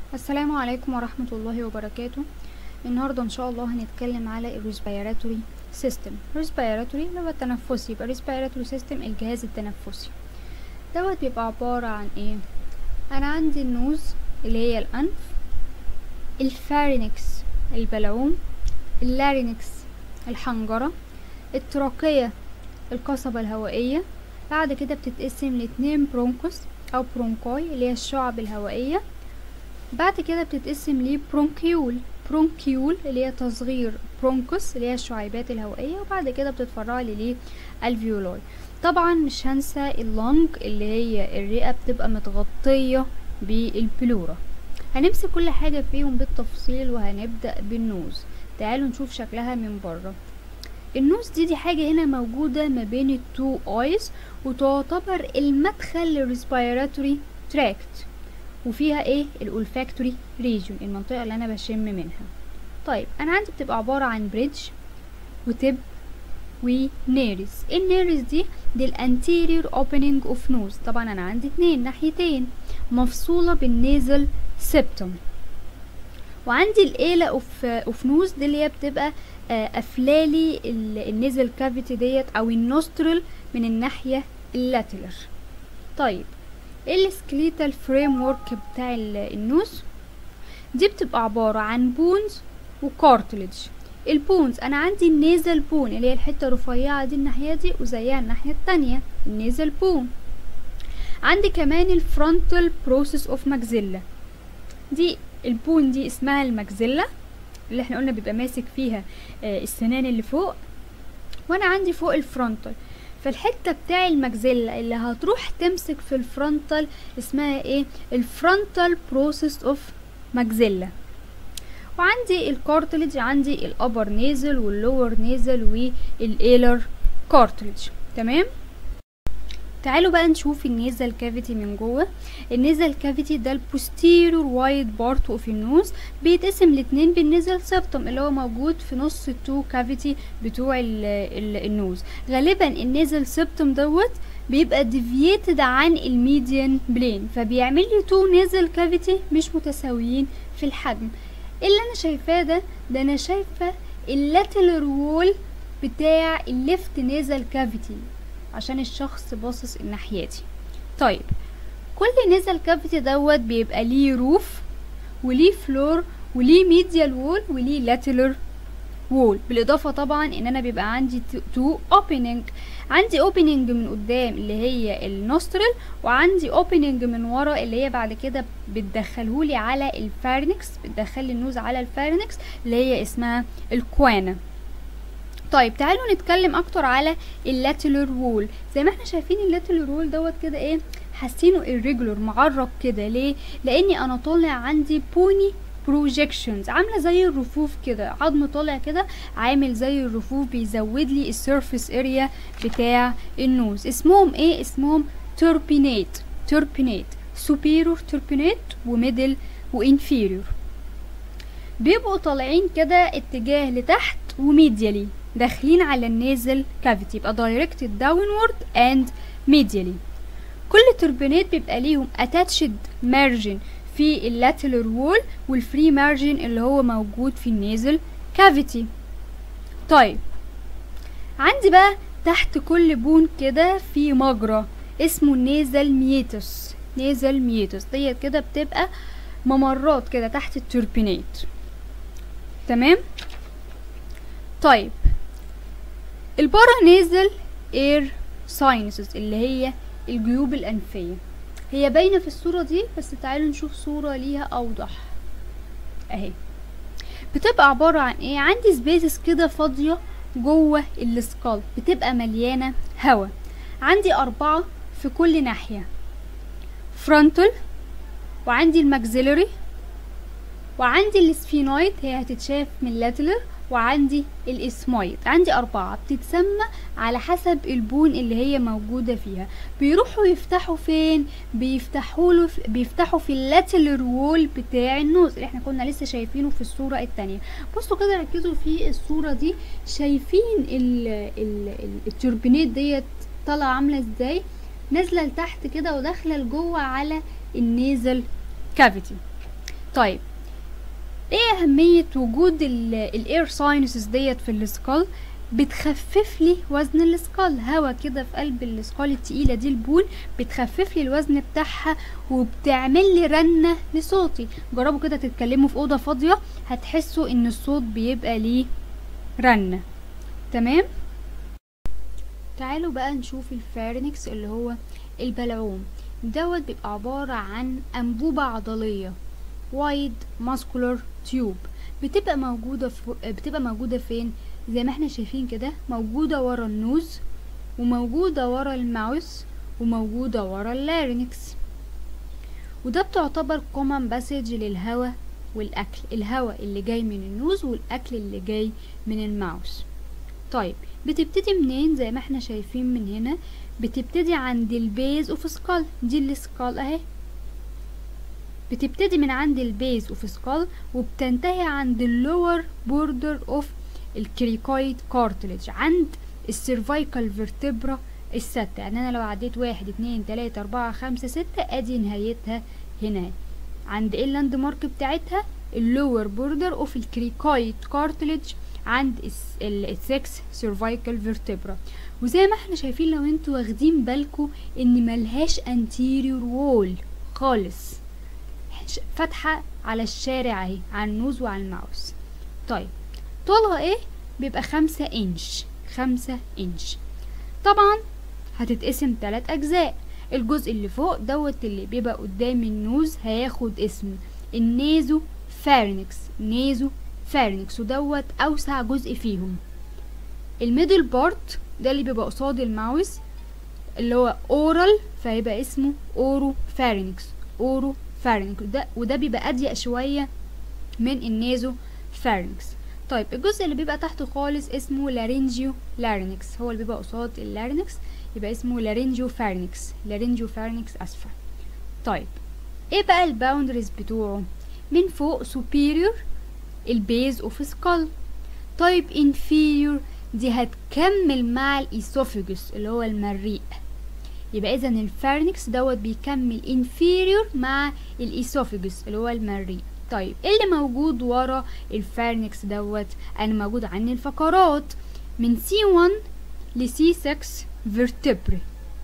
السلام عليكم ورحمة الله وبركاته النهاردة ان شاء الله هنتكلم على الريسبيراتوري سيستم ريسبيراتوري اللي هو التنفسي يبقى ريسبيراتوري سيستم الجهاز التنفسي دوت بيبقى عبارة عن ايه انا عندي النوز اللي هي الانف الفارينكس البلعوم اللارينكس الحنجرة التراقية القصبة الهوائية بعد كده بتتقسم لاتنين برونكوس او برونكاي اللي هي الشعب الهوائية بعد كده بتتقسم ليه برونكيول برونكيول اللي هي تصغير برونكوس اللي هي الشعيبات الهوائية وبعد كده بتتفرع لي ليه الفيولاي طبعا مش هنسى اللنج اللي هي الرئة بتبقى متغطية بالبلورا هنمسك كل حاجة فيهم بالتفصيل وهنبدأ بالنوز تعالوا نشوف شكلها من بره النوز دي دي حاجة هنا موجودة ما بين التو ايز وتعتبر المدخل للريسبيراتوري تراكت وفيها ايه الولفاكتوري ريجون المنطقة اللي انا بشم منها طيب انا عندي بتبقى عبارة عن بريدج وتب ونيرز النيرز دي دي الانتيريور اوبننج اوف نوز طبعا انا عندي اتنين ناحيتين مفصولة بالنيزل سيبتوم وعندي الإيلة اوف اوف نوز دي اللي هي بتبقى قافلالي النيزل كافيتي ديت او النوسترل من الناحية اللاتلر طيب ايه السكليتال فريم ورك بتاع النوز دي بتبقى عبارة عن بونز وكارتلج البونز انا عندي النيزل بون اللي هي الحتة الرفيعة دي الناحية دي وزيها الناحية التانية النيزل بون عندي كمان الفرونتال بروسيس اوف ماكزيلا دي البون دي اسمها الماكزيلا اللي احنا قلنا بيبقى ماسك فيها آه السنان اللي فوق وانا عندي فوق الفرونتال فالحته بتاع المجزلة اللي هتروح تمسك في الفرونتال اسمها ايه الفرونتال بروسيس اوف مجزلة وعندي الكارتلج عندي الابر نيزل واللور نيزل والايلر كارتلج تمام تعالوا بقى نشوف النيزل كافيتي من جوه النيزل كافيتي ده البوستيرور وايد بارت اوف النوز بيتقسم لاتنين بالنيزل سبتم اللي هو موجود في نص التو كافيتي بتوع ال ال النوز غالبا النيزل سبتم دوت بيبقى ديفييتد عن الميديان بلين فبيعمل لي تو نيزل كافيتي مش متساويين في الحجم اللي انا شايفاه ده ده انا شايفه اللاتلر وول بتاع الليفت نيزل كافيتي عشان الشخص باصص الناحية دي طيب كل نزل كافيتي دوت بيبقى ليه روف وليه فلور وليه ميديال وول وليه لاتلر وول بالاضافه طبعا ان انا بيبقى عندي تو اوبننج عندي اوبننج من قدام اللي هي النوسترل وعندي اوبننج من ورا اللي هي بعد كده بتدخلهولي على الفارنكس بتدخلي النوز على الفارنكس اللي هي اسمها الكوانا طيب تعالوا نتكلم اكتر على اللاتلر وول زي ما احنا شايفين اللاتلر وول دوت كده ايه حاسينه irregular معرق كده ليه لاني انا طالع عندي بوني بروجيكشنز عامله زي الرفوف كده عظم طالع كده عامل زي الرفوف بيزود لي السيرفيس اريا بتاع النوز اسمهم ايه اسمهم توربينيت توربينيت سوبيرور توربينيت وميدل وانفيريور بيبقوا طالعين كده اتجاه لتحت وميديالي داخلين على النيزل كافيتي يبقى دايركتد داونورد اند ميديالي كل توربينات بيبقى ليهم اتاتشد مارجن في اللاتلر وول والفري مارجن اللي هو موجود في النيزل كافيتي طيب عندي بقى تحت كل بون كده في مجرى اسمه نيزل ميتوس نيزل ميتوس ديت كده بتبقى ممرات كده تحت التوربينات تمام طيب البارانيزل اير ساينسز اللي هي الجيوب الأنفية هي باينة في الصورة دي بس تعالوا نشوف صورة ليها أوضح أهي بتبقى عبارة عن ايه عندي سبيسز كده فاضية جوه السكال بتبقى مليانة هوا عندي أربعة في كل ناحية فرونتال وعندي الماكسيلري وعندي السفينويد هي هتتشاف من اللاتلر وعندي الاسمايد عندي أربعة بتتسمى على حسب البون اللي هي موجودة فيها بيروحوا يفتحوا فين بيفتحوا له بيفتحوا في اللاتلر وول بتاع النوز اللي احنا كنا لسه شايفينه في الصورة التانية بصوا كده ركزوا في الصورة دي شايفين ال ال ال التوربينات ديت طالعة عاملة ازاي نازلة لتحت كده وداخلة لجوه على النيزل كافيتي طيب ايه اهمية وجود الاير ساينسز ديت في السكال بتخفف لي وزن السكال هوا كده في قلب السكال التقيلة دي البول بتخفف لي الوزن بتاعها وبتعمل لي رنة لصوتي جربوا كده تتكلموا في أوضة فاضية هتحسوا ان الصوت بيبقى ليه رنة تمام تعالوا بقى نشوف الفارنكس اللي هو البلعوم دوت بيبقى عبارة عن أنبوبة عضلية وايد ماسكولار تيوب بتبقى موجودة في بتبقى موجودة فين زي ما احنا شايفين كده موجودة ورا النوز وموجودة ورا الماوس وموجودة ورا اللارينكس وده بتعتبر كومن باسج للهواء والأكل الهواء اللي جاي من النوز والأكل اللي جاي من الماوس طيب بتبتدي منين زي ما احنا شايفين من هنا بتبتدي عند البيز اوف سكال دي السكال اهي بتبتدي من عند البيز اوف سكال وبتنتهي عند اللور بوردر اوف الكريكويد كارتلج عند السيرفايكال فيرتبرا الستة يعني انا لو عديت واحد اتنين تلاتة اربعة خمسة ستة ادي نهايتها هنا عند ايه اللاند مارك بتاعتها اللور بوردر اوف الكريكويد كارتلج عند السكس سيرفايكال فيرتبرا وزي ما احنا شايفين لو انتوا واخدين بالكم ان ملهاش انتيريور وول خالص فاتحة على الشارع اهي على النوز وعلى الماوس طيب طولها ايه بيبقى خمسة انش خمسة انش طبعا هتتقسم تلات اجزاء الجزء اللي فوق دوت اللي بيبقى قدام النوز هياخد اسم النيزو فارنكس نيزو فارنكس ودوت اوسع جزء فيهم الميدل بارت ده اللي بيبقى قصاد الماوس اللي هو اورال فهيبقى اسمه اورو فارنكس اورو فارنكس وده وده بيبقى اضيق شويه من النيزو فارنكس طيب الجزء اللي بيبقى تحت خالص اسمه لارينجيو لارينكس هو اللي بيبقى قصاد اللارينكس يبقى اسمه لارينجيو فارنكس لارينجيو فارنكس اسفل طيب ايه بقى الباوندريز بتوعه من فوق superior البيز اوف سكال طيب inferior دي هتكمل مع الاسوفيجوس اللي هو المريء يبقى اذا الفارنكس دوت بيكمل inferior مع الاسوفيجوس اللي هو المريء طيب ايه اللي موجود ورا الفارنكس دوت انا موجود عندي الفقرات من C1 ل C6 vertebrae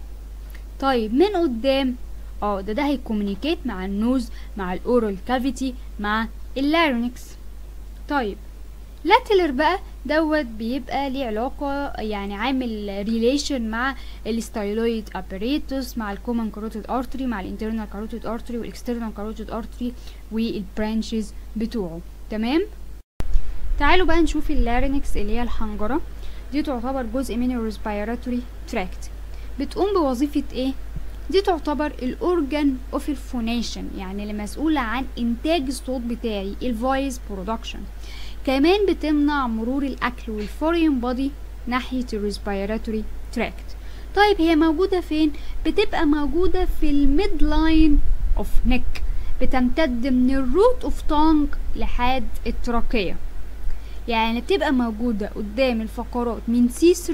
طيب من قدام اه ده ده هيكومينيكيت مع النوز مع الاورال كافيتي مع اللارينكس طيب لاتلر بقى دوت بيبقى ليه علاقة يعني عامل ريليشن مع الستايلويد ابريتوس مع الكومن كاروتيد ارتري مع الانترنال كاروتيد ارتري والاكسترنال كاروتيد ارتري والبرانشز بتوعه تمام تعالوا بقى نشوف اللارينكس اللي هي الحنجرة دي تعتبر جزء من الريسبيراتوري تراكت بتقوم بوظيفة ايه دي تعتبر الاورجان اوف الفونيشن يعني اللي مسؤولة عن انتاج الصوت بتاعي الفويس برودكشن كمان بتمنع مرور الاكل والفورين بودي ناحية الريسبيراتوري تراكت طيب هي موجودة فين بتبقى موجودة في الميد لاين اوف نيك بتمتد من الروت اوف تونج لحد التراكية يعني بتبقى موجودة قدام الفقرات من سي 3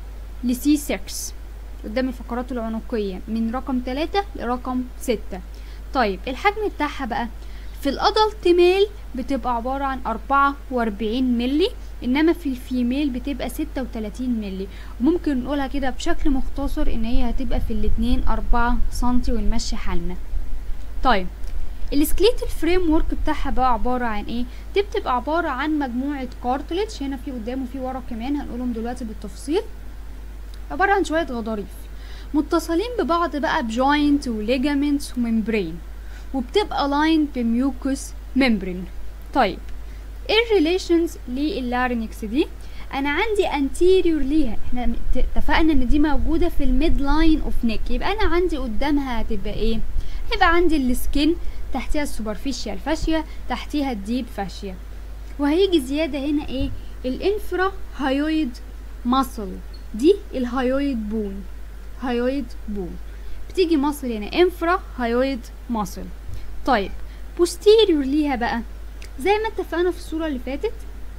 لسي 6 قدام الفقرات العنقية من رقم 3 لرقم 6 طيب الحجم بتاعها بقى في الادلت ميل بتبقى عبارة عن أربعة وأربعين ملي إنما في الفيميل بتبقى ستة وتلاتين ملي وممكن نقولها كده بشكل مختصر إن هي هتبقى في الاتنين أربعة سنتي ونمشي حالنا طيب السكليت الفريم ورك بتاعها بقى عبارة عن ايه دي بتبقى عبارة عن مجموعة كارتلج هنا في قدام وفي ورا كمان هنقولهم دلوقتي بالتفصيل عبارة عن شوية غضاريف متصلين ببعض بقى بجوينت وليجامنتس وممبرين وبتبقى لاين بميوكوس ممبرين طيب ايه الريليشنز لللارينكس دي انا عندي انتيريور ليها احنا اتفقنا ان دي موجوده في الميد لاين اوف نيك يبقى انا عندي قدامها هتبقى ايه هيبقى عندي السكين تحتيها السوبرفيشال فاشيا تحتيها الديب فاشيا وهيجي زياده هنا ايه الانفرا هايويد ماسل دي الهايويد بون هايويد بون بتيجي ماسل هنا انفرا هايويد ماسل طيب بوستيريور ليها بقى زي ما اتفقنا في الصورة اللي فاتت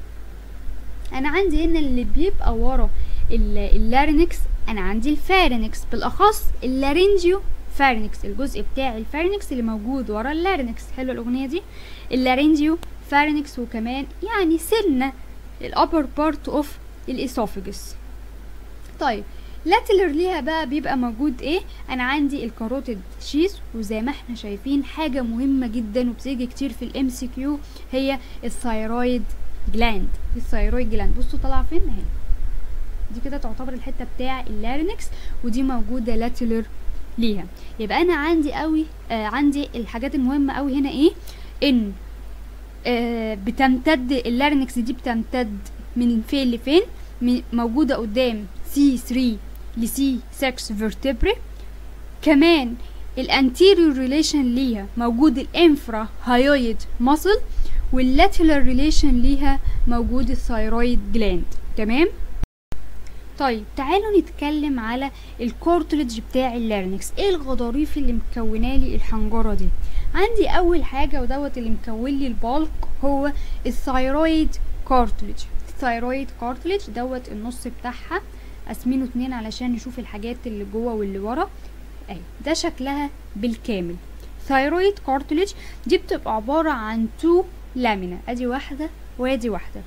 انا عندي هنا اللي بيبقى ورا اللارينكس انا عندي الفارينكس بالاخص اللارينجيو فارنكس الجزء بتاع الفارنكس اللي موجود ورا اللارنكس حلوه الاغنيه دي اللارنجيو فارنكس وكمان يعني سنه الابر بارت اوف الاسوفجس طيب لاتلر ليها بقى بيبقى موجود ايه انا عندي الكاروتيد شيس وزي ما احنا شايفين حاجه مهمه جدا وبتيجي كتير في الام سي كيو هي الثايرويد جلاند الثايرويد جلاند بصوا طالعه فين اهي دي كده تعتبر الحته بتاع اللارينكس ودي موجوده لاتلر ليها يبقى انا عندي قوي آه عندي الحاجات المهمه قوي هنا ايه ان آه بتمتد اللارينكس دي بتمتد من فين لفين من موجوده قدام سي 3 لسي 6 فيرتبري كمان الانتيريور ريليشن ليها موجود الانفرا هايويد ماسل واللاتيلر ريليشن ليها موجود الثايرويد جلاند تمام طيب تعالوا نتكلم على الكورتلج بتاع اللارنكس ايه الغضاريف اللي مكونه لي الحنجره دي عندي اول حاجه ودوت اللي مكون لي البالك هو الثايرويد كارتلج الثايرويد كارتلج دوت النص بتاعها قاسمينه اتنين علشان نشوف الحاجات اللي جوه واللي ورا اهي ده شكلها بالكامل ثايرويد كارتلج دي بتبقى عباره عن تو لامينا ادي واحده وادي واحده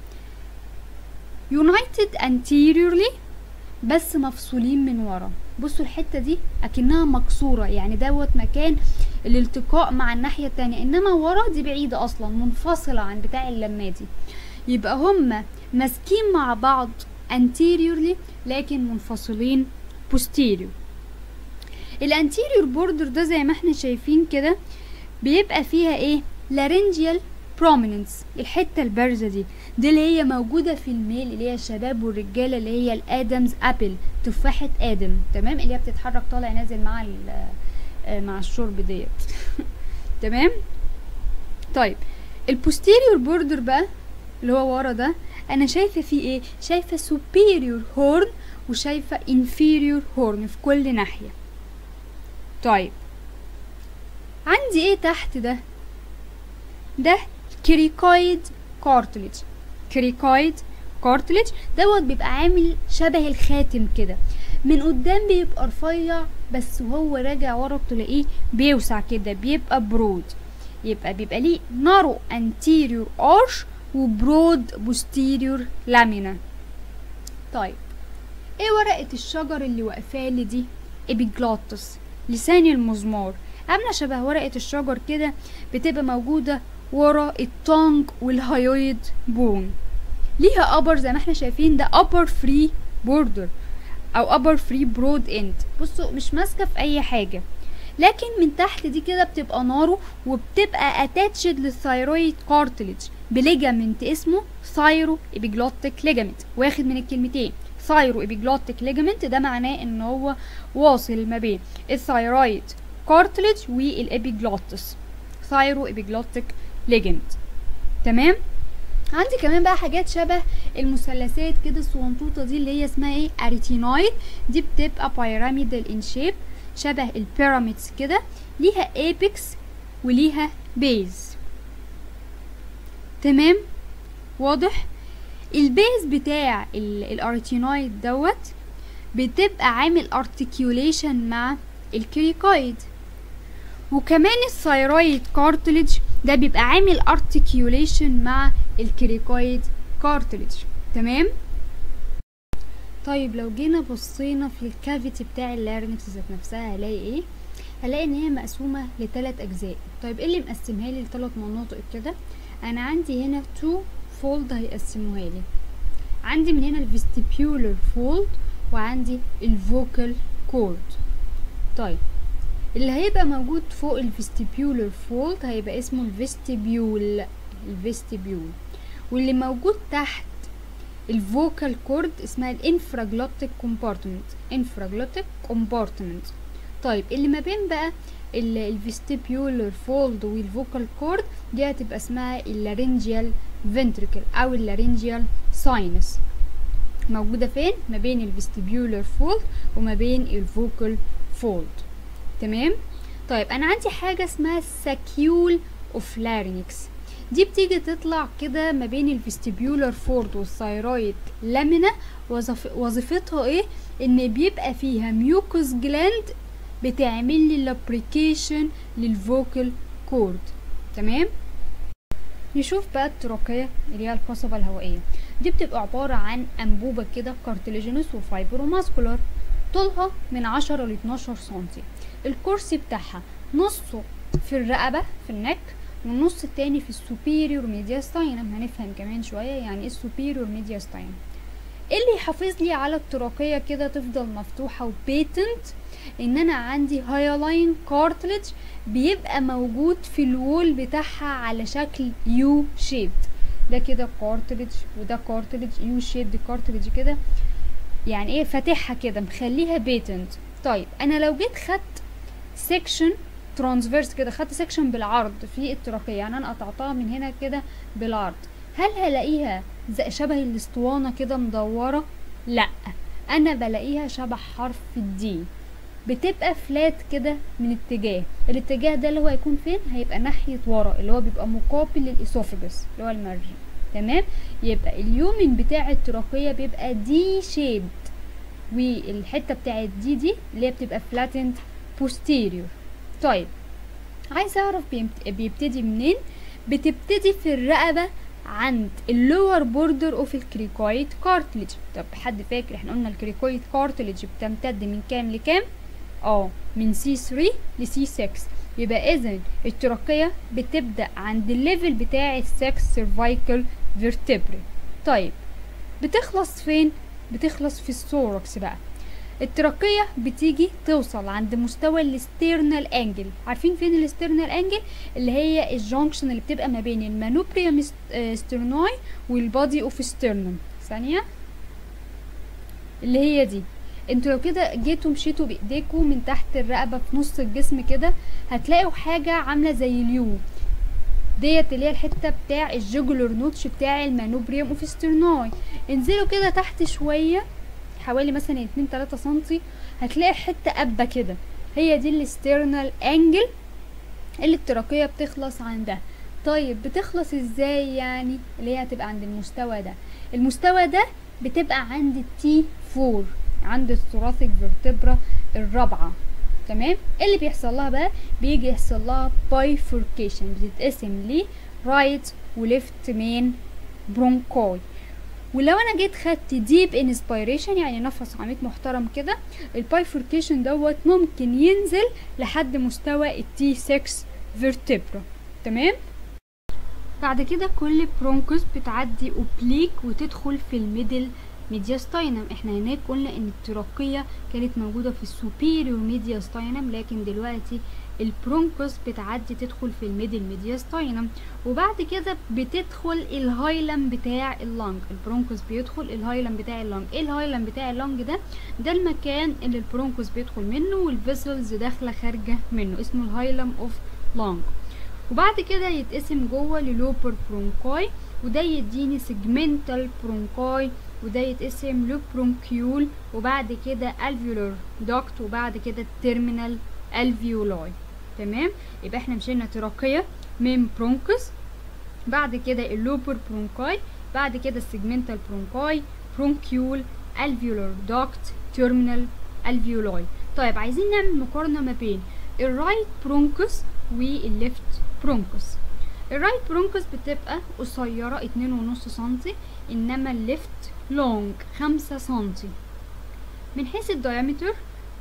يونايتد anteriorly بس مفصولين من ورا بصوا الحته دي اكنها مكسوره يعني دوت مكان الالتقاء مع الناحيه التانية انما ورا دي بعيده اصلا منفصله عن بتاع اللماتي يبقى هما ماسكين مع بعض anteriorly لكن منفصلين posterior الانتيريور بوردر ده زي ما احنا شايفين كده بيبقى فيها ايه laryngeal prominence الحتة البارزة دي دي اللي هي موجودة في الميل اللي هي الشباب والرجالة اللي هي الادمز ابل تفاحة ادم تمام اللي هي بتتحرك طالع نازل مع مع الشرب ديت تمام طيب البوستيريور بوردر بقى اللي هو ورا ده انا شايفه فيه ايه شايفه superior هورن وشايفه inferior هورن في كل ناحيه طيب عندي ايه تحت ده ده كريكويد كارتلج كريكويد كارتلج دوت بيبقى عامل شبه الخاتم كده من قدام بيبقى رفيع بس وهو راجع ورا تلاقيه بيوسع كده بيبقى برود يبقى بيبقى ليه نارو anterior arch وبرود بوستيريور لامينا طيب ايه ورقة الشجر اللي واقفالي دي ابيجلوتس لسان المزمار عاملة شبه ورقة الشجر كده بتبقى موجودة ورا التونج والهايويد بون ليها upper زي ما احنا شايفين ده upper free border او upper free broad end بصوا مش ماسكة في اي حاجة لكن من تحت دي كده بتبقى نارو وبتبقى اتاتشد للثايرويد كارتلج بليجامنت اسمه ثايرو ابيجلوتيك ليجامنت واخد من الكلمتين ثايرو ابيجلوتيك ليجامنت ده معناه ان هو واصل ما بين الثايرويد كارتلج والابيجلوتس ثايرو ابيجلوتيك ليجامنت تمام عندي كمان بقى حاجات شبه المثلثات كده الصغنطوطه دي اللي هي اسمها ايه اريتينويد دي بتبقى بيراميدال ان شيب شبه البيراميدز كده ليها ايبكس وليها بيز تمام واضح البيز بتاع الارتينويد دوت بتبقى عامل ارتكيوليشن مع الكريكويد وكمان الثايرويد كارتلج ده بيبقى عامل ارتكيوليشن مع الكريكويد كارتلج تمام طيب لو جينا بصينا في الكافيتي بتاع اللارنكس ذات نفسها هلاقي ايه هلاقي ان هي مقسومه لثلاث اجزاء طيب ايه اللي مقسمها لي لثلاث مناطق كده انا عندي هنا تو فولد هيقسموها لي عندي من هنا الفيستيبيولر فولد وعندي الفوكال كورد طيب اللي هيبقى موجود فوق الفيستيبيولر فولد هيبقى اسمه الفيستيبيول الفيستيبيول واللي موجود تحت الفوكال كورد اسمها الانفراجلوتيك كومبارتمنت انفراجلوتيك كومبارتمنت طيب اللي ما بين بقى الفيستيبيولر فولد والفوكال كورد دي هتبقى اسمها اللارنجيال فنتريكل او اللارنجيال ساينس موجوده فين ما بين الفيستيبيولر فولد وما بين الفوكال فولد تمام طيب انا عندي حاجه اسمها الساكيول اوف لارينكس دي بتيجي تطلع كده ما بين الفيستيبيولر فورد والثايرويد لامينا وظف... وظيفتها ايه ان بيبقى فيها ميوكوس جلاند بتعمل لي لابريكيشن للفوكال كورد تمام نشوف بقى التراكية اللي هي القصبة الهوائية دي بتبقى عبارة عن أنبوبة كده كارتليجينوس وفايبروماسكولار طولها من 10 ل 12 سنتي الكرسي بتاعها نصه في الرقبة في النك والنص التاني في السوبيريور ميدياستاينم هنفهم كمان شوية يعني ايه السوبيريور ميدياستاينم ايه اللي يحافظ لي على التراكية كده تفضل مفتوحة وبيتنت ان انا عندي هايلاين كارتلج بيبقى موجود في الوول بتاعها على شكل يو شيب ده كده كارتلج وده كارتلج يو شيب كارتلج كده يعني ايه فاتحها كده مخليها بيتنت طيب انا لو جيت خدت سيكشن ترانسفيرس كده خدت سيكشن بالعرض في التراكية يعني انا قطعتها من هنا كده بالعرض هل هلاقيها زي شبه الاسطوانة كده مدورة لا انا بلاقيها شبه حرف الدي بتبقى فلات كده من اتجاه الاتجاه ده اللي هو هيكون فين هيبقى ناحية ورا اللي هو بيبقى مقابل للإسوفجس اللي هو المرجي تمام يبقى اليومن بتاع التراكية بيبقى دي شيبد والحتة بتاعت دي دي اللي هي بتبقى فلاتند posterior طيب عايز اعرف بيمت- بيبتدي منين بتبتدي في الرقبة عند اللور بوردر اوف الكريكويد كارتلج طب حد فاكر احنا قلنا الكريكويد كارتلج بتمتد من كام لكام اه من سي 3 لسي 6 يبقى اذا التراكية بتبدأ عند الليفل بتاع السكس سيرفايكل فيرتبري طيب بتخلص فين بتخلص في الثوركس بقى التراكية بتيجي توصل عند مستوى الاسترنال انجل عارفين فين الاسترنال انجل اللي هي الجونكشن اللي بتبقى ما بين المانوبريم سترناي والبادي اوف سترنم ثانية اللي هي دي انتوا لو كده جيتوا مشيتوا بايديكوا من تحت الرقبة في نص الجسم كده هتلاقوا حاجة عاملة زي اليو ديت اللي هي الحتة بتاع الجوجلر نوتش بتاع المانوبريم اوف سترناي انزلوا كده تحت شوية حوالي مثلا اتنين تلاتة سنتي هتلاقي حتة قبة كده هي دي الاسترنال انجل اللي التراكية بتخلص عندها طيب بتخلص ازاي يعني اللي هي هتبقى عند المستوى ده المستوى ده بتبقى عند التي فور عند الثوراسيك فيرتبرا الرابعة تمام إيه اللي بيحصل لها بقى بيجي يحصل لها بايفوركيشن بتتقسم لي رايت وليفت مين برونكوي ولو انا جيت خدت ديب انسبيريشن يعني نفس عميق محترم كده البايفوركيشن دوت ممكن ينزل لحد مستوى التي 6 فيرتبرا تمام بعد كده كل برونكوس بتعدي اوبليك وتدخل في الميدل ميدياستاينم احنا هناك قلنا ان التراكية كانت موجودة في السوبيريور ميدياستاينم لكن دلوقتي البرونكوس بتعدي تدخل في الميدل ميدياستاينم وبعد كده بتدخل الهايلم بتاع اللنج البرونكوس بيدخل الهايلم بتاع اللنج ايه الهايلم بتاع اللنج ده ده المكان اللي البرونكوس بيدخل منه والفيسلز داخله خارجه منه اسمه الهايلم اوف لانج وبعد كده يتقسم جوه للوبر برونكاي وده يديني سيجمنتال برونكاي وده يتقسم لبرونكيول وبعد كده الفيولار دوكت وبعد كده التيرمينال الفيولاي تمام يبقى احنا مشينا تراكية من برونكوس بعد كده اللوبر برونكاي بعد كده السيجمنتال برونكاي برونكيول الفيولار دوكت تيرمينال الفيولاي طيب عايزين نعمل مقارنة ما بين الرايت برونكوس والليفت برونكوس الرايت برونكوس بتبقى قصيرة اتنين ونص سنتي انما الليفت لونج خمسة سنتي من حيث الدايمتر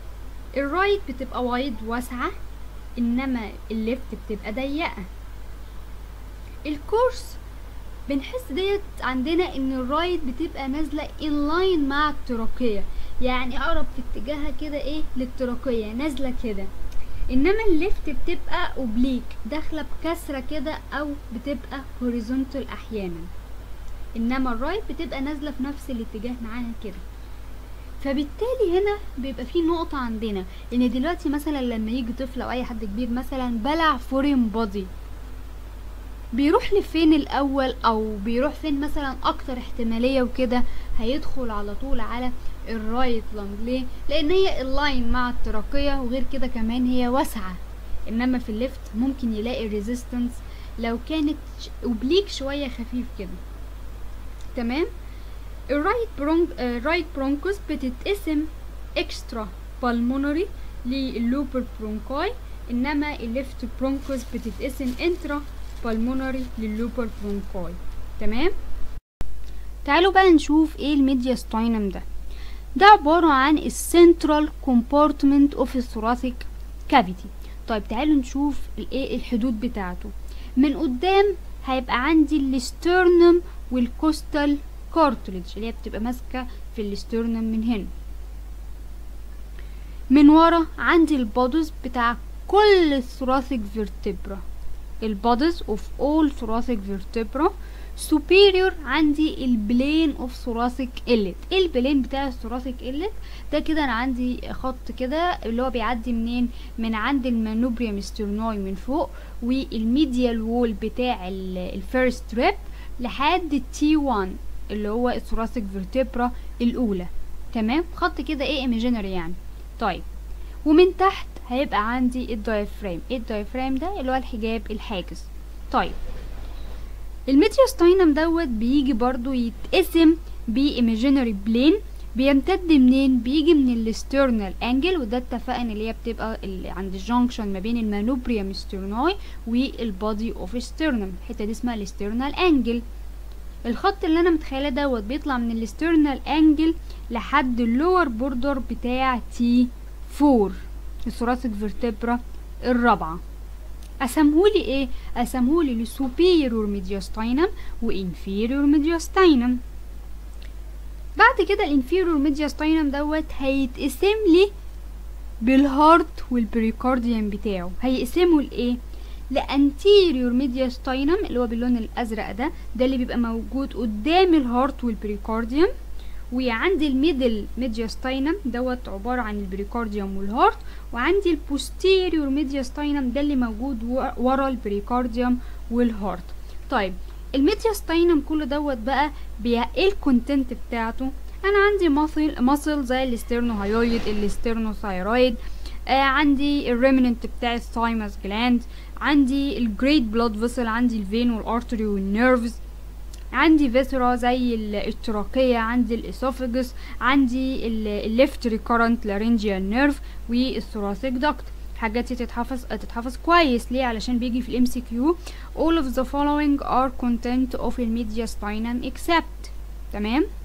الرايت بتبقى وايد واسعة انما الليفت بتبقى ضيقة الكورس بنحس ديت عندنا ان الرايت بتبقى نازلة inline مع التراكية يعني اقرب في اتجاهها كده ايه للتراكية نازلة كده انما الليفت بتبقى اوبليك داخلة بكسرة كده او بتبقى هوريزونتال احيانا انما الرايت بتبقى نازلة في نفس الاتجاه معاها كده فبالتالي هنا بيبقى في نقطة عندنا ان دلوقتي مثلا لما يجي طفل او اي حد كبير مثلا بلع فورين بودي بيروح لفين الاول او بيروح فين مثلا اكتر احتمالية وكده هيدخل على طول على الرايت لانج ليه لان هي اللاين مع التراكية وغير كده كمان هي واسعة انما في الليفت ممكن يلاقي ريزيستنس لو كانت اوبليك شوية خفيف كده تمام الرايت برونك الرايت برونكوس بتتقسم اكسترا بالمونري لللوبر برونكاي انما الليفت برونكوس بتتقسم انترا بالمونري لللوبر برونكاي تمام تعالوا بقى نشوف ايه الميدياستاينم ده ده عبارة عن السنترال كومبارتمنت اوف الثوراسيك كافيتي طيب تعالوا نشوف الايه الحدود بتاعته من قدام هيبقى عندي الاسترنم والكوستال كارتلج اللي هي بتبقى ماسكة في الاسترنم من هنا من ورا عندي البودز بتاع كل الثوراسيك فيرتبرا البودز اوف اول ثوراسيك فيرتبرا superior عندي البلين اوف ثوراسيك إلت ايه البلين بتاع الثوراسيك إلت ده كده انا عندي خط كده اللي هو بيعدي منين من عند المانوبريم ستيرناي من فوق والميديال وول بتاع الفيرست ريب لحد التي 1 اللي هو الثوراسيك فيرتبرا الاولى تمام خط كده ايه ايماجينري يعني طيب ومن تحت هيبقى عندي الدايفرام ايه الدايفرام ده اللي هو الحجاب الحاجز طيب الميدياستاينم دوت بيجي برضو يتقسم بايماجينري بلين بيمتد منين بيجي من الاسترنال انجل وده اتفقنا اللي هي بتبقى اللي عند الجنكشن ما بين المانوبريم ستيرناي والبادي اوف ستيرنم الحته دي اسمها الاسترنال انجل الخط اللي انا متخيله دوت بيطلع من الاسترنال انجل لحد اللور بوردر بتاع تي 4 الثوراسيك فيرتبرا الرابعه قسمهولي ايه قسمهولي لسوبيرور ميدياستاينم وانفيرور ميدياستاينم بعد كده الانفيرور ميدياستاينم دوت هيتقسم لي بالهارت والبريكارديوم بتاعه هيقسموا لايه لانتيريور ميدياستاينم اللي هو باللون الازرق ده ده اللي بيبقى موجود قدام الهارت والبريكارديوم وعندي الميدل ميدياستاينم دوت عبارة عن البريكارديوم والهارت وعندي البوستيريور ميدياستاينم ده اللي موجود ورا البريكارديوم والهارت طيب الميدياستاينم كله دوت بقى بي ايه الكونتنت بتاعته انا عندي ماسل ماسل زي الاسترنوهايويد الاسترنوثايرويد آه عندي الريمننت بتاع الثايمس جلاند عندي الجريد بلاد فيسل عندي الفين والارتري والنيرفز عندي فيسرا زي الاشتراكية عندي الاسوفجس عندي الليفت ريكورنت لارنجيال نيرف والثوراسيك داكت الحاجات دي تتحفظ تتحفظ كويس ليه علشان بيجي في الام سي كيو all of the following are content of the mediastinum except تمام